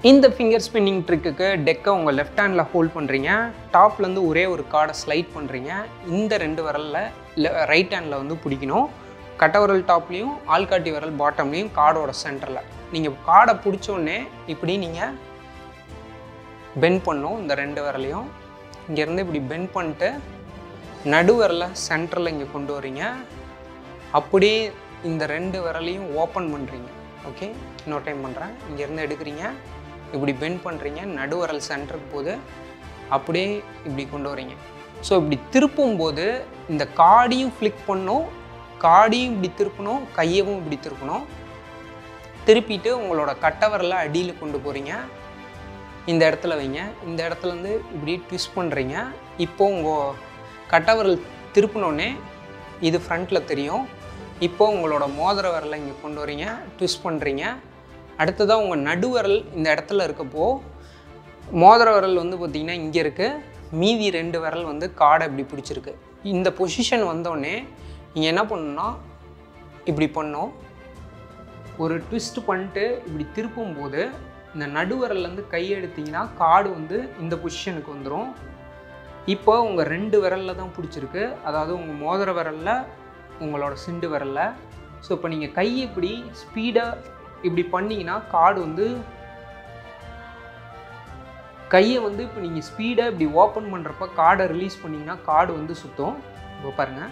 இந்த finger spinning ட்ரிக்குக்கு டெக்கை உங்கள் left handle hold பண்ணுறீங்க டாப்லேருந்து ஒரே ஒரு கார்டை ஸ்லைட் பண்ணுறீங்க இந்த ரெண்டு விரலில் ரைட் ஹேண்டில் வந்து பிடிக்கணும் கட்டை விரல் டாப்லேயும் ஆள்காட்டி விரல் பாட்டம்லேயும் கார்டோட சென்டரில் நீங்கள் கார்டை பிடிச்சோடனே இப்படி நீங்கள் பெண்ட் பண்ணும் இந்த ரெண்டு விரலையும் இங்கேருந்து இப்படி பெண்ட் பண்ணிட்டு நடுவரில் சென்டரில் இங்கே கொண்டு வரீங்க அப்படியே இந்த ரெண்டு விரலையும் ஓப்பன் பண்ணுறீங்க ஓகே இன்னொரு டைம் பண்ணுறேன் இங்கேருந்து எடுக்கிறீங்க இப்படி பெண்ட் பண்ணுறீங்க நடுவரல் சென்டருக்கு போது அப்படியே இப்படி கொண்டு வரீங்க ஸோ இப்படி திருப்பும் போது இந்த காடியும் ஃப்ளிக் பண்ணும் காடியும் இப்படி திருப்பணும் கையவும் இப்படி திருப்பணும் திருப்பிட்டு உங்களோட கட்டவரில் அடியில் கொண்டு போகிறீங்க இந்த இடத்துல வைங்க இந்த இடத்துல இருந்து இப்படி ட்விஸ்ட் பண்ணுறீங்க இப்போ உங்கள் கட்டவரல் திருப்பினோடனே இது ஃப்ரண்ட்டில் தெரியும் இப்போ உங்களோட மோதிர விரலை இங்கே கொண்டு வரீங்க ட்விஸ்ட் பண்ணுறீங்க அடுத்ததாக உங்கள் நடுவரல் இந்த இடத்துல இருக்கப்போ மோதிர விரல் வந்து பார்த்திங்கன்னா இங்கே இருக்குது மீதி ரெண்டு விரல் வந்து காடை இப்படி பிடிச்சிருக்கு இந்த பொசிஷன் வந்தோடனே நீங்கள் என்ன பண்ணணும்னா இப்படி பண்ணோம் ஒரு ட்விஸ்ட் பண்ணிட்டு இப்படி திருப்பும் போது இந்த நடுவரல்லேருந்து கை எடுத்தீங்கன்னா காடு வந்து இந்த பொசிஷனுக்கு வந்துடும் இப்போ உங்கள் ரெண்டு விரலில் தான் பிடிச்சிருக்கு அதாவது உங்கள் மோதிர விரலில் உங்களோட சிண்டு விரலில் ஸோ இப்போ நீங்கள் கை இப்படி ஸ்பீடாக இப்படி பண்ணீங்கன்னா காடு வந்து கையை வந்து இப்போ நீங்கள் ஸ்பீடாக இப்படி ஓப்பன் பண்ணுறப்ப கார்டை ரிலீஸ் பண்ணிங்கன்னா கார்டு வந்து சுற்றும் இப்போ பாருங்கள்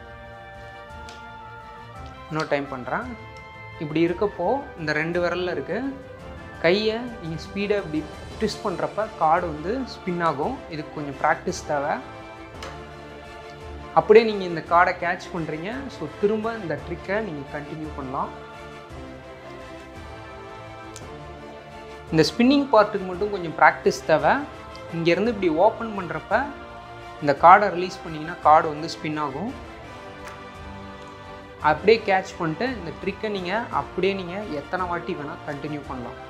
இன்னொரு டைம் பண்ணுறேன் இப்படி இருக்கப்போ இந்த ரெண்டு விரலில் இருக்குது கையை நீங்கள் ஸ்பீடாக இப்படி ட்விஸ்ட் பண்ணுறப்ப கார்டு வந்து ஸ்பின் ஆகும் இதுக்கு கொஞ்சம் ப்ராக்டிஸ் தேவை அப்படியே நீங்கள் இந்த கார்டை கேட்ச் பண்ணுறீங்க ஸோ திரும்ப இந்த ட்ரிக்கை நீங்கள் கண்டினியூ பண்ணலாம் இந்த ஸ்பின்னிங் பார்ட்டுக்கு மட்டும் கொஞ்சம் ப்ராக்டிஸ் தேவை இங்கேருந்து இப்படி ஓப்பன் பண்ணுறப்ப இந்த கார்டை ரிலீஸ் பண்ணிங்கன்னா கார்டு வந்து ஸ்பின் ஆகும் அப்படியே கேட்ச் பண்ணிட்டு இந்த ட்ரிக்கை நீங்கள் அப்படியே நீங்கள் எத்தனை வாட்டி வேணால் கண்டினியூ பண்ணலாம்